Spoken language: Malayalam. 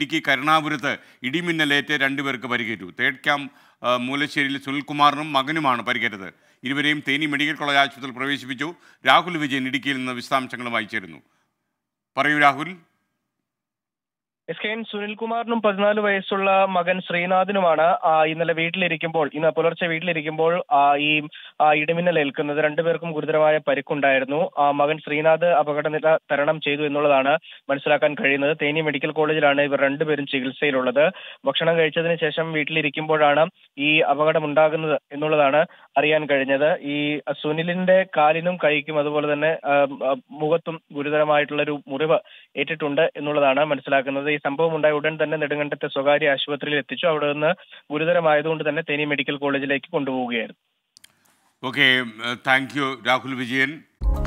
ഇടുക്കി കരുണാപുരത്ത് ഇടിമിന്നലേറ്റ് രണ്ടുപേർക്ക് പരിക്കേറ്റു തേർഡ് ക്യാമ്പ് ആ, മൂലശ്ശേരിയിൽ സുനിൽകുമാറിനും മകനുമാണ് പരിക്കേറ്റത് ഇരുവരെയും തേനി മെഡിക്കൽ കോളേജ് ആശുപത്രിയിൽ പ്രവേശിപ്പിച്ചു രാഹുൽ വിജയൻ ഇടുക്കിയിൽ നിന്ന് വിശദാംശങ്ങളുമായി ചേരുന്നു പറയൂ രാഹുൽ എസ് കെ എൻ സുനിൽകുമാറിനും പതിനാല് വയസ്സുള്ള മകൻ ശ്രീനാഥിനുമാണ് ആ, ഇന്നലെ വീട്ടിലിരിക്കുമ്പോൾ ഇന്ന് പുലർച്ചെ വീട്ടിലിരിക്കുമ്പോൾ ആ, ഈ ആ, ഇടിമിന്നൽ ഏൽക്കുന്നത് രണ്ടുപേർക്കും ഗുരുതരമായ പരിക്കുണ്ടായിരുന്നു ആ, മകൻ ശ്രീനാഥ് അപകടനില തരണം ചെയ്തു എന്നുള്ളതാണ് മനസ്സിലാക്കാൻ കഴിയുന്നത് തേനി മെഡിക്കൽ കോളേജിലാണ് ഇവർ രണ്ടുപേരും ചികിത്സയിലുള്ളത് ഭക്ഷണം കഴിച്ചതിന് ശേഷം വീട്ടിലിരിക്കുമ്പോഴാണ് ഈ അപകടം ഉണ്ടാകുന്നത് എന്നുള്ളതാണ് അറിയാൻ കഴിഞ്ഞത് ഈ സുനിലിന്റെ കാലിനും കൈക്കും അതുപോലെ തന്നെ ആ, ആ, മുഖത്തും ഗുരുതരമായിട്ടുള്ള ഒരു മുറിവ് ഏറ്റിട്ടുണ്ട് എന്നുള്ളതാണ് മനസ്സിലാക്കുന്നത് ഈ സംഭവം ഉണ്ടായ ഉടൻ തന്നെ നെടുങ്കണ്ടത്തെ സ്വകാര്യ ആശുപത്രിയിൽ എത്തിച്ചു അവിടെ നിന്ന് ഗുരുതരമായതുകൊണ്ട് തന്നെ തേനി മെഡിക്കൽ കോളേജിലേക്ക് കൊണ്ടുപോവുകയായിരുന്നു okay thank you Rahul Vijayan